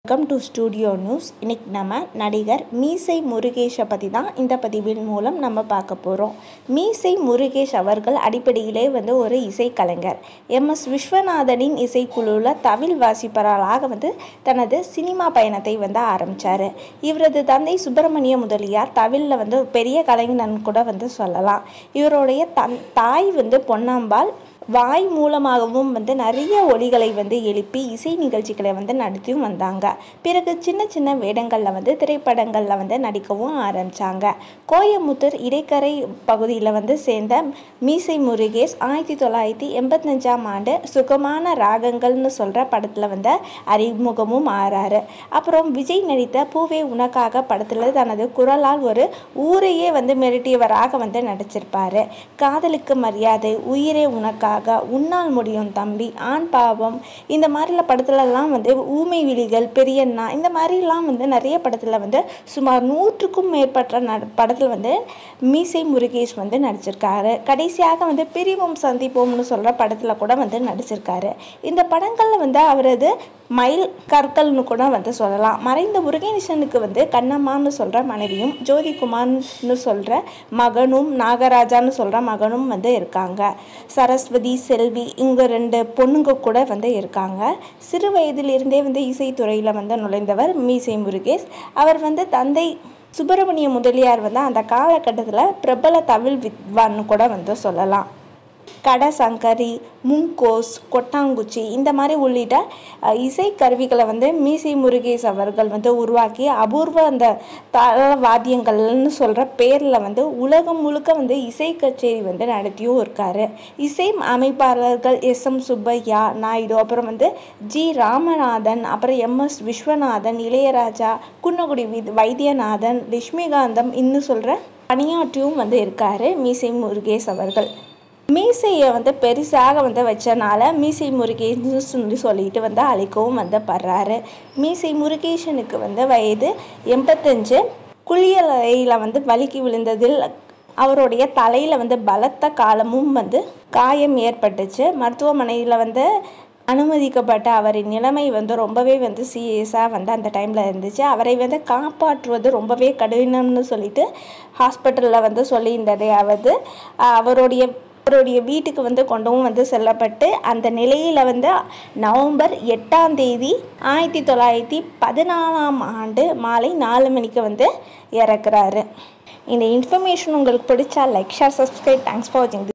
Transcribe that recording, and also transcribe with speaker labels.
Speaker 1: welcome to studio news இன்னைக்கு நம்ம நடிகர் மீசை முருகேஷை பற்றி தான் இந்த பதிவின் மூலம் நம்ம பார்க்க போகிறோம் மீசை முருகேஷ் அவர்கள் அடிப்படையிலே வந்து ஒரு இசைக்கலைஞர் எம் எஸ் விஸ்வநாதனின் இசைக்குழுவில் தவில் வாசிப்பவராக வந்து தனது சினிமா பயணத்தை வந்து ஆரம்பித்தார் இவரது தந்தை சுப்பிரமணிய முதலியார் தவிலில் வந்து ஒரு பெரிய கலைஞன் கூட வந்து சொல்லலாம் இவருடைய தன் தாய் வந்து பொன்னம்பாள் வாய் மூலமாகவும் வந்து நிறைய ஒலிகளை வந்து எழுப்பி இசை நிகழ்ச்சிகளை வந்து நடத்தியும் வந்தாங்க பிறகு சின்ன சின்ன வேடங்களில் வந்து திரைப்படங்களில் வந்து நடிக்கவும் ஆரம்பித்தாங்க கோயமுத்தூர் இடைக்கரை பகுதியில் வந்து சேர்ந்த மீசை முருகேஷ் ஆயிரத்தி தொள்ளாயிரத்தி எண்பத்தஞ்சாம் ஆண்டு சுகமான ராகங்கள்னு சொல்கிற படத்தில் வந்து அறிமுகமும் ஆறாரு அப்புறம் விஜய் நடித்த பூவே உனக்காக படத்தில் தனது குரலால் ஒரு ஊரையே வந்து மிரட்டியவராக வந்து நடிச்சிருப்பாரு காதலுக்கு மரியாதை உயிரே உனக்காக உன்னால் முடியும் தம்பி ஆண் பாவம் இந்த மாதிரில படத்துலலாம் வந்து ஊமை விழிகள் பெரியண்ணா இந்த மாதிரிலாம் வந்து நிறைய படத்தில் வந்து சுமார் நூற்றுக்கும் மேற்பட்ட நட படத்தில் வந்து மீசை முருகேஷ் வந்து நடிச்சிருக்காரு கடைசியாக வந்து பிரிவும் சந்திப்போம்னு சொல்கிற படத்தில் கூட வந்து நடிச்சிருக்காரு இந்த படங்களில் வந்து அவரது மயில் கற்கள்னு கூட வந்து சொல்லலாம் மறைந்த முருகேசனுக்கு வந்து கண்ணம்மான்னு சொல்கிற மனைவியும் ஜோதிகுமார்னு சொல்கிற மகனும் நாகராஜான்னு சொல்கிற மகனும் வந்து இருக்காங்க சரஸ்வதி செல்வி இங்கே ரெண்டு பொண்ணுங்க கூட வந்து இருக்காங்க சிறு வயதிலிருந்தே வந்து இசைத்துறையில் வந்து நுழைந்தவர் மீசை முருகேஷ் அவர் வந்து தந்தை சுப்பிரமணிய முதலியார் வந்து அந்த காலகட்டத்தில் பிரபல தமிழ் வித்வான்னு கூட வந்து சொல்லலாம் கடசங்கரி முங்கோஸ் கொட்டாங்குச்சி இந்த மாதிரி உள்ளிட்ட அஹ், இசை கருவிகளை வந்து மீசை முருகேஷ் அவர்கள் வந்து உருவாக்கி அபூர்வ அந்த தாள வாத்தியங்கள்னு சொல்கிற பேரில் வந்து உலகம் முழுக்க வந்து இசை கச்சேரி வந்து நடத்தியும் இருக்காரு இசை அமைப்பாளர்கள் எஸ் எம் சுப்பையா நாயுடு அப்புறம் வந்து ஜி ராமநாதன் அப்புறம் M S Viswanathan Ilaiyaraaja Kunnakudi V Vaidyanathan Lakshmikantham இன்னும் சொல்கிற பணியாற்றியும் வந்து இருக்காரு மீசை முருகேஷ் அவர்கள் மீசையை வந்து பெருசாக வந்து வச்சனால மீசை முருகேஷ்னு சொல்லி சொல்லிட்டு வந்து அழைக்கவும் வந்து படுறாரு மீசை முருகேசனுக்கு வந்து வயது எண்பத்தஞ்சு குளியலையில் வந்து வலிக்கு விழுந்ததில் அவருடைய தலையில் வந்து பலத்த காலமும் வந்து காயம் ஏற்பட்டுச்சு மருத்துவமனையில் வந்து அனுமதிக்கப்பட்ட அவரின் நிலைமை வந்து ரொம்பவே வந்து சீரியஸாக வந்து அந்த டைமில் இருந்துச்சு அவரை வந்து காப்பாற்றுவது ரொம்பவே கடினம்னு சொல்லிட்டு ஹாஸ்பிட்டலில் வந்து சொல்லியிருந்ததையாவது அவருடைய அவருடைய வீட்டுக்கு வந்து கொண்டும் வந்து செல்லப்பட்டு அந்த நிலையில் வந்து நவம்பர் எட்டாம் தேதி ஆயிரத்தி தொள்ளாயிரத்தி பதினாலாம் ஆண்டு மாலை நாலு மணிக்கு வந்து இறக்குறாரு இந்த இன்ஃபர்மேஷன் உங்களுக்கு பிடிச்சா like share subscribe thanks for வாட்சிங்